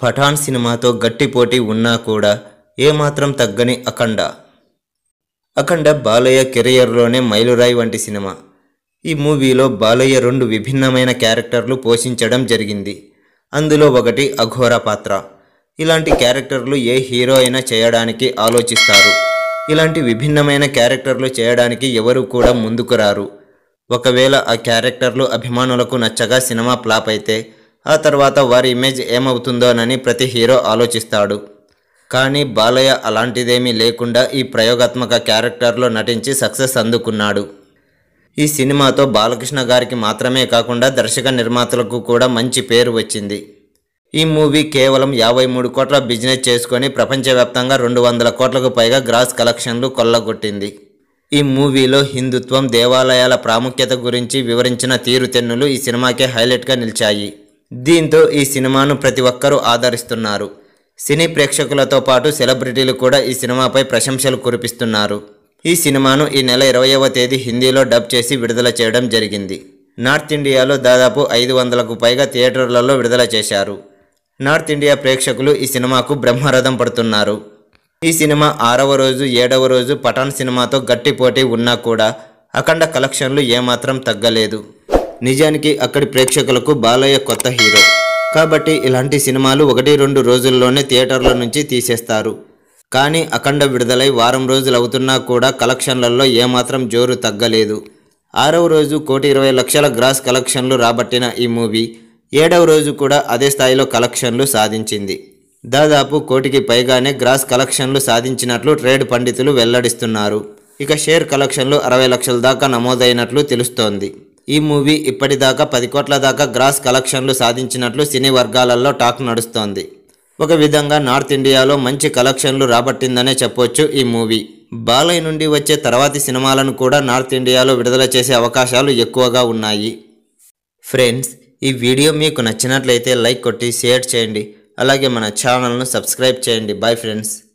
పఠాన్ సినిమాతో గట్టి పోటీ ఉన్నా కూడా ఏమాత్రం తగ్గని అఖండ అఖండ బాలయ్య కెరియర్లోనే మైలురాయి వంటి సినిమా ఈ మూవీలో బాలయ్య రెండు విభిన్నమైన క్యారెక్టర్లు పోషించడం జరిగింది అందులో ఒకటి అఘోర పాత్ర ఇలాంటి క్యారెక్టర్లు ఏ హీరో అయినా చేయడానికి ఆలోచిస్తారు ఇలాంటి విభిన్నమైన క్యారెక్టర్లు చేయడానికి ఎవరు కూడా ముందుకు రారు ఒకవేళ ఆ క్యారెక్టర్లు అభిమానులకు నచ్చగా సినిమా ఫ్లాప్ అయితే ఆ తర్వాత వారి ఇమేజ్ ఏమవుతుందోనని ప్రతి హీరో ఆలోచిస్తాడు కానీ బాలయ్య అలాంటిదేమీ లేకుండా ఈ ప్రయోగాత్మక క్యారెక్టర్లో నటించి సక్సెస్ అందుకున్నాడు ఈ సినిమాతో బాలకృష్ణ గారికి మాత్రమే కాకుండా దర్శక నిర్మాతలకు కూడా మంచి పేరు వచ్చింది ఈ మూవీ కేవలం యాభై మూడు కోట్ల బిజినెస్ చేసుకొని ప్రపంచవ్యాప్తంగా రెండు వందల కోట్లకు పైగా గ్రాస్ కలెక్షన్లు కొల్లగొట్టింది ఈ మూవీలో హిందుత్వం దేవాలయాల ప్రాముఖ్యత గురించి వివరించిన తీరుతెన్నులు ఈ సినిమాకే హైలైట్గా నిలిచాయి దీంతో ఈ సినిమాను ప్రతి ఒక్కరూ ఆదరిస్తున్నారు సినీ ప్రేక్షకులతో పాటు సెలబ్రిటీలు కూడా ఈ సినిమాపై ప్రశంసలు కురిపిస్తున్నారు ఈ సినిమాను ఈ నెల ఇరవయవ తేదీ హిందీలో డబ్ చేసి విడుదల చేయడం జరిగింది నార్త్ ఇండియాలో దాదాపు ఐదు వందలకు పైగా థియేటర్లలో విడుదల చేశారు నార్త్ ఇండియా ప్రేక్షకులు ఈ సినిమాకు బ్రహ్మరథం పడుతున్నారు ఈ సినిమా ఆరవ రోజు ఏడవ రోజు పఠాన్ సినిమాతో గట్టి పోటీ ఉన్నా కూడా అఖండ కలెక్షన్లు ఏమాత్రం తగ్గలేదు నిజానికి అక్కడి ప్రేక్షకులకు బాలయ్య కొత్త హీరో కాబట్టి ఇలాంటి సినిమాలు ఒకటి రెండు రోజుల్లోనే థియేటర్ల నుంచి తీసేస్తారు కానీ అఖండ విడుదలై వారం రోజులు అవుతున్నా కూడా కలెక్షన్లలో ఏమాత్రం జోరు తగ్గలేదు ఆరవ రోజు కోటి ఇరవై లక్షల గ్రాస్ కలెక్షన్లు రాబట్టిన ఈ మూవీ ఏడవ రోజు కూడా అదే స్థాయిలో కలెక్షన్లు సాధించింది దాదాపు కోటికి పైగానే గ్రాస్ కలెక్షన్లు సాధించినట్లు ట్రేడ్ పండితులు వెల్లడిస్తున్నారు ఇక షేర్ కలెక్షన్లు అరవై లక్షల దాకా నమోదైనట్లు తెలుస్తోంది ఈ మూవీ ఇప్పటిదాకా పది కోట్ల దాకా గ్రాస్ కలెక్షన్లు సాధించినట్లు సినీ వర్గాలలో టాక్ నడుస్తోంది ఒక విధంగా నార్త్ ఇండియాలో మంచి కలెక్షన్లు రాబట్టిందనే చెప్పొచ్చు ఈ మూవీ బాలయ్య నుండి వచ్చే తర్వాతి సినిమాలను కూడా నార్త్ ఇండియాలో విడుదల చేసే అవకాశాలు ఎక్కువగా ఉన్నాయి ఫ్రెండ్స్ ఈ వీడియో మీకు నచ్చినట్లయితే లైక్ కొట్టి షేర్ చేయండి అలాగే మన ఛానల్ను సబ్స్క్రైబ్ చేయండి బాయ్ ఫ్రెండ్స్